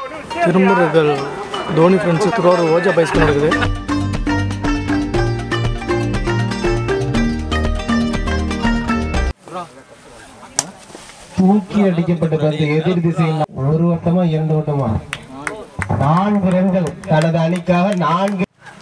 திருமுருகல் Dhoni friends Thiruvarur Ojha பைஸ்க்கு நடக்குது தூக்கி அடிக்கப்பட்ட பந்து எதிர் திசையில் ஒரு வட்டமா இரண்டு வட்டமா நான்கு ரன்கள் தனது அணிக்காக நான்கு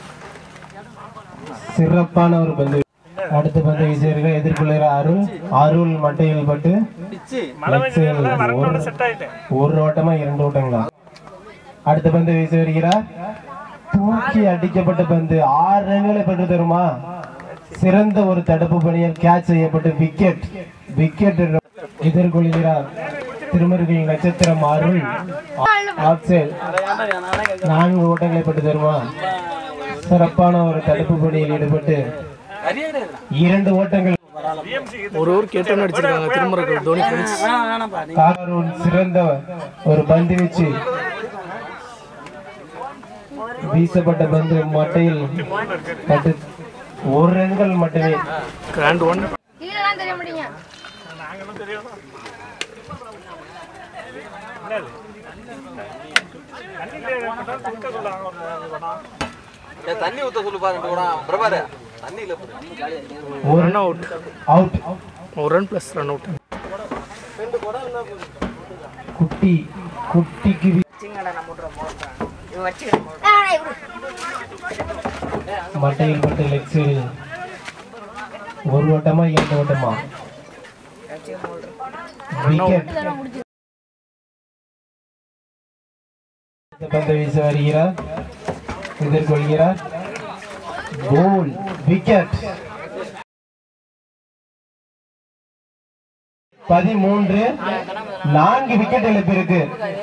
சிறப்பான ஒரு பந்து அடுத்த பந்து வீசுவீர்கள் எதிர்கொள்கிற அருள் அருள் மட்டையில் பட்டு leg side ஒரு- ஒரு ஓட்டமா இரண்டு ஓட்டங்களா அடுத்த பந்து வீசி வருகிறார் தூக்கி அடிக்கப்பட்ட பந்து ஆறு ரன்களை பெற்று தருமா சிறந்த ஒரு தடுப்பு பணியில் கேட்ச் செய்யப்பட்டு விக்கெட் விக்கெட் எதிர்கொள்கிறார் திருமருகில் நட்சத்திரம் அருள் ஆஃப் சைடு நான்கு ஓட்டங்களை பெற்று தருமா சிறப்பான ஒரு தடுப்பு பணியில் ஈடுபட்டு இரண்டு ஓட்டங்கள் ஒரு ஓவர் கேட்டன் அடிச்சிருக்காங்க திருமுருகல் தோனி ஃப்ரெண்ட்ஸ் காரூன் சிறந்த ஒரு பந்து வீச்சு வீசப்பட்ட பந்து மட்டையில் பட்டு ஒரு ரன்கள் மட்டுமே கிராண்ட் ஒன் கீழெல்லாம் தெரிய மாட்டீங்க தண்ணி ஊத்த சொல்லு பாருங்க கூட பிரபாரு தண்ணி இல்ல ஒரு ரன் அவுட் அவுட் ஒரு ரன் ப்ளஸ் ரன் அவுட் குட்டி குட்டிக்கு வீ- மட்டையில் பட்டு லெக் சைடு ஒரு ஓட்டமா இரண்டு ஓட்டமா விக்கெட் பந்து வீச வருகிறார் எதிர்கொள்கிறார் கோல் விக்கெட் பதிமூன்று நான்கு விக்கெட் இழப்பிற்கு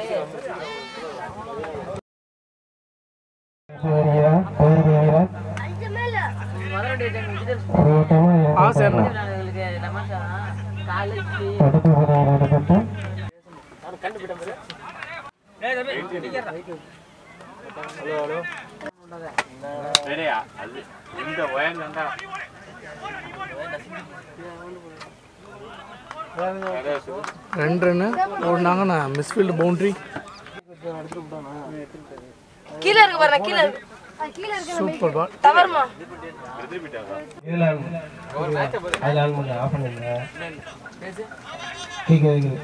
வருகிறார், போயிட்டு வருகிறார். ஒரு ஓட்டமா இரண்டு ஆ சார் ஓட்டமா? தடுப்பு விளையாட இடப்பட்டு ரெண்டு ரன்னு ஓடினாங்கன்னா மிஸ்ஃபீல்டு பவுண்ட்ரி கீழே இருக்கு பாருங்க கீழே இருக்கு கீழே இருக்கு சூப்பர் பால் தவறுமா இதுல அதுல ஆன் பண்ணு ஆஃப் பண்ணுங்க கேக்குது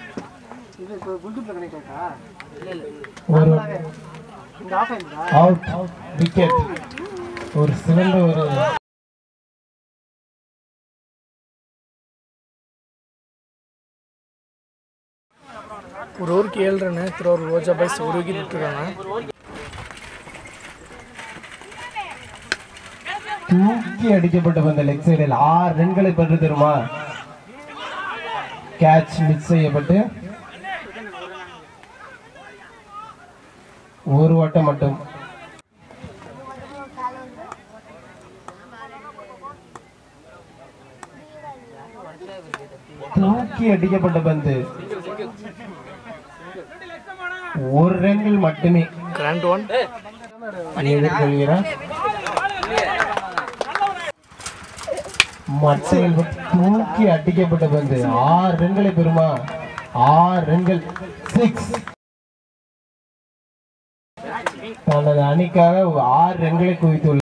ஒரு அவுட் விக்கெட் ஒரு சிறந்த ஒரு ஒரு ஓவருக்கு ஏழு ரன்னு திருவாரூர் ஓஜா பைஸ் ஒரு விக்கெட் விட்டுருக்காங்க தூக்கி அடிக்கப்பட்ட பந்த லெக் சைடில் ஆறு ரன்களை பெற்று தருமா கேட்ச் மிஸ் செய்யப்பட்டு ஒரு வட்டம் மட்டும் தூக்கி அடிக்கப்பட்ட பந்து ஒரு ரன்கள் மட்டுமே கிராண்ட் ஒன் எதிர்கொள்கிறார் மட்டையில் தூக்கி அடிக்கப்பட்ட பந்து ஆறு ரன்களை பெறுமா ஆறு ரன்கள் சிக்ஸ் தனது அணிக்காக ஆறு ரன்களை குவித்துள்ளார்